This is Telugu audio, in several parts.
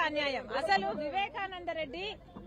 అన్యాయం అసలు వివేకానంద రెడ్డి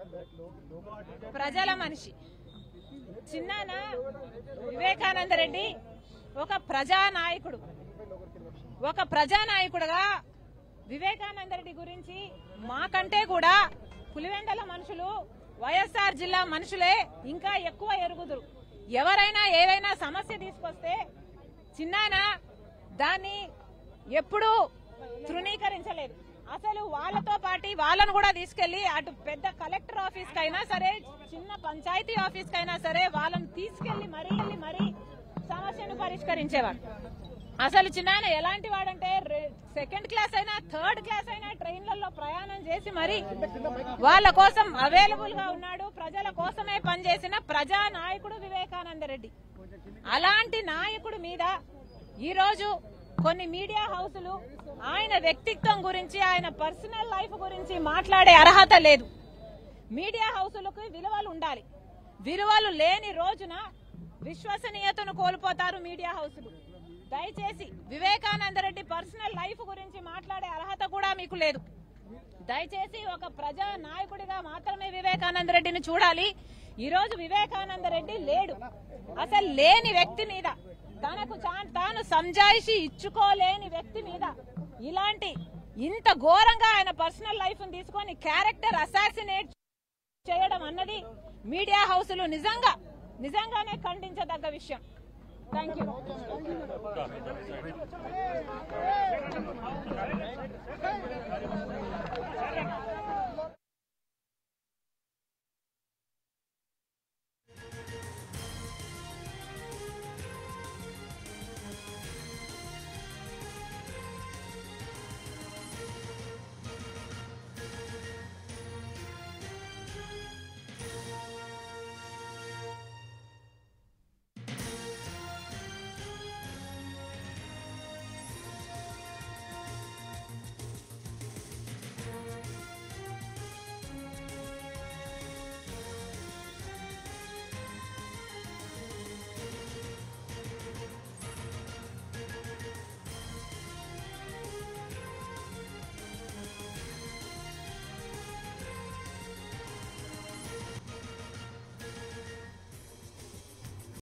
ప్రజల మనిషి చిన్నాన వివేకానంద రెడ్డి ఒక ప్రజానాయకుడు ఒక ప్రజానాయకుడుగా వివేకానంద రెడ్డి గురించి మాకంటే కూడా పులివెందల మనుషులు వైఎస్ఆర్ జిల్లా మనుషులే ఇంకా ఎక్కువ ఎరుగుదురు ఎవరైనా ఏవైనా సమస్య తీసుకొస్తే చిన్నాన దాన్ని ఎప్పుడూ తృణీకరించలేదు అసలు వాళ్ళతో పాటు వాళ్ళను కూడా తీసుకెళ్లి అటు పెద్ద కలెక్టర్ ఆఫీస్ కైనా సరే చిన్న పంచాయతీ ఆఫీస్ కైనా సరే వాళ్ళని తీసుకెళ్లి మరీ మరీ సమస్యను పరిష్కరించేవాడు అసలు చిన్నాయన ఎలాంటి వాడంటే రె- సెకండ్ క్లాస్ అయినా థర్డ్ క్లాస్ అయినా ట్రైన్లలో ప్రయాణం చేసి మరి వాళ్ళ కోసం అవైలబుల్ గా ఉన్నాడు ప్రజల కోసమే పనిచేసిన ప్రజా నాయకుడు వివేకానంద రెడ్డి అలాంటి నాయకుడు మీద ఈ రోజు కొన్ని మీడియా హౌసులు ఆయన వ్యక్తిత్వం గురించి ఆయన పర్సనల్ లైఫ్ గురించి మాట్లాడే అర్హత లేదు మీడియా హౌసులకు విలువలు ఉండాలి విలువలు లేని రోజున విశ్వసనీయతను కోల్పోతారు మీడియా హౌసులు దయచేసి వివేకానంద రెడ్డి పర్సనల్ లైఫ్ గురించి మాట్లాడే అర్హత కూడా మీకు లేదు దయచేసి ఒక ప్రజా నాయకుడిగా మాత్రమే వివేకానంద రెడ్డిని చూడాలి ఈ రోజు వివేకానంద రెడ్డి లేడు అసలు లేని వ్యక్తి మీద తనకు చా- తాను సంజాయిషి ఇచ్చుకోలేని వ్యక్తి మీద ఇలాంటి ఇంత ఘోరంగా ఆయన పర్సనల్ లైఫ్ తీసుకొని క్యారెక్టర్ అసాసినేట్ చేయడం అన్నది మీడియా హౌసులు నిజంగా నిజంగానే ఖండించదగ్గ విషయం థ్యాంక్ యూ ఆ